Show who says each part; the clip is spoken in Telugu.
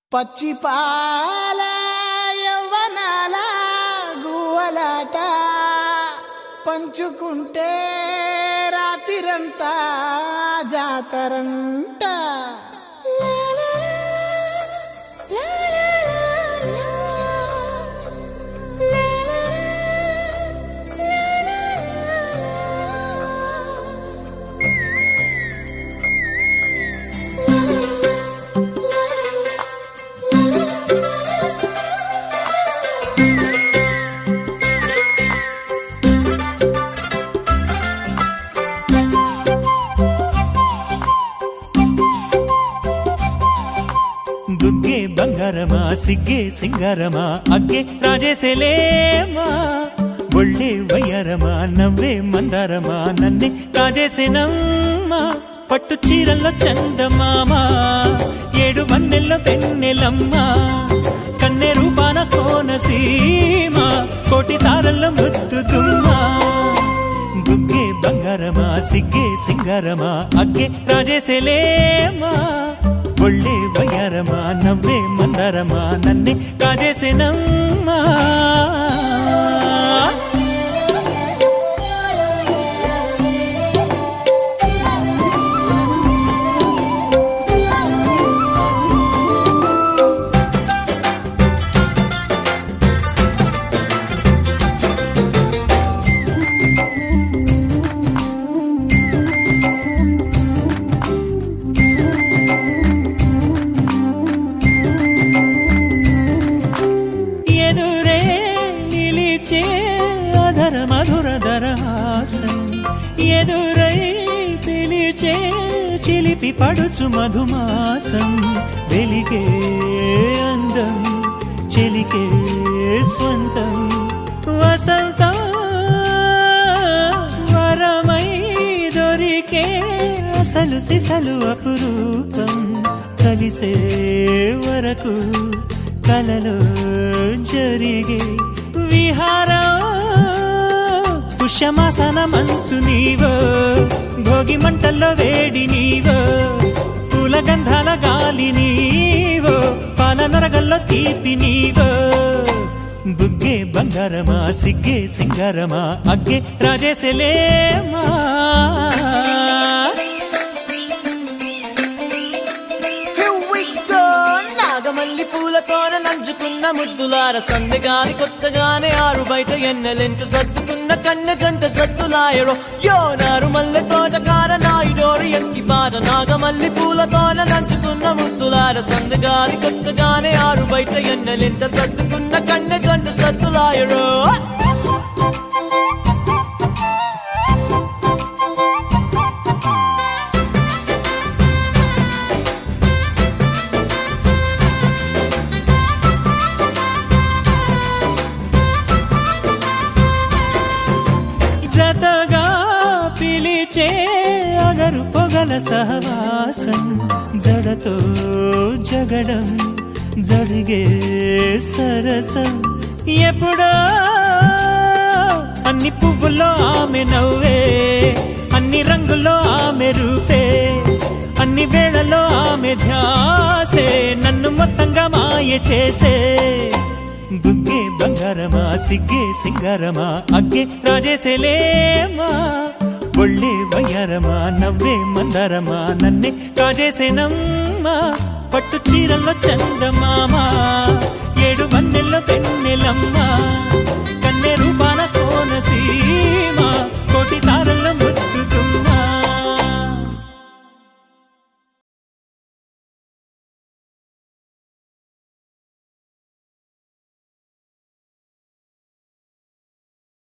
Speaker 1: పచ్చి పాల యవ్వనాల గువ్వలాట పంచుకుంటే రాత్రిరంతా జాతరంట
Speaker 2: బుగ్గే బంగారమా సిగ్గే సింగారమా అగ్గే రాజేసేలేమా ఒళ్ళే వయ్యారమా నవ్వే మందారమా నన్నే కాజేసేనమ్మా పట్టు చీరల్లో చందమామా ఏడు మన్నెల్లో పెన్నెలమ్మా కన్నె రూపాన కోనసీమ కోటి తారల్లో ముద్దు దుమ్మా బుగ్గే బంగారమా సిగ్గే సింగారమా అగ్గే రాజేసేలేమా ఒళ్ళే వయ్యారమా నవ్వే మందారమా నన్నే కాజేసేనమ్మా ఎదురే నిలిచే అధర మధుర దరహాసం ఎదురై పిలిచే చిలిపి పడుచు మధుమాసం వెలిగే అందం చెలికే స్వంతం వసంతం వరమై దొరికే అసలు సిసలు అపురూపం కలిసే వరకు కలలో జరిగే విహారం పుష్యమాసన మనసు నీవో భోగి మంటల్లో వేడి నీవో పూల గంధాల గాలి నీవో పాల నరగల్లో తీపి నీవో బుగ్గే బంగారమా సిగ్గే సింగారమా అగ్గే రాజేసలేమా
Speaker 3: Here we go. నాగమల్లి పూలతోన నంచుకున్న ముద్దులార సందగాని కొత్తగానే ఆరు బయట ఎన్నెలెంట సర్దుకున్న కన్నె జంట సద్దులాయరో యో నారు మల్లె తోటకార నాయుడోరు ఎంకి పాట నాగమల్లి పూలతోన నంచుకున్న ముద్దులార సందగాని కొత్తగానే ఆరు బయట ఎన్నెలెంట సర్దుకున్న కన్నె జంట సద్దులాయరో
Speaker 2: జతగా పిలిచే అగరు పొగల సహవాసం జడతో జగడం జరిగే సరసం ఎప్పుడో అన్ని పువ్వుల్లో ఆమె నవ్వే అన్ని రంగుల్లో ఆమె రూపే అన్ని వేళలో ఆమె ధ్యాసే నన్ను మొత్తంగా మాయ చేసే బుగ్గే బంగారమా సిగ్గే సింగారమా అగ్గే రాజేసేలేమా ఒళ్ళే వయ్యారమా నవ్వే మందారమా నన్నే కాజేసేనమ్మా పట్టు చీరల్లో చందమామా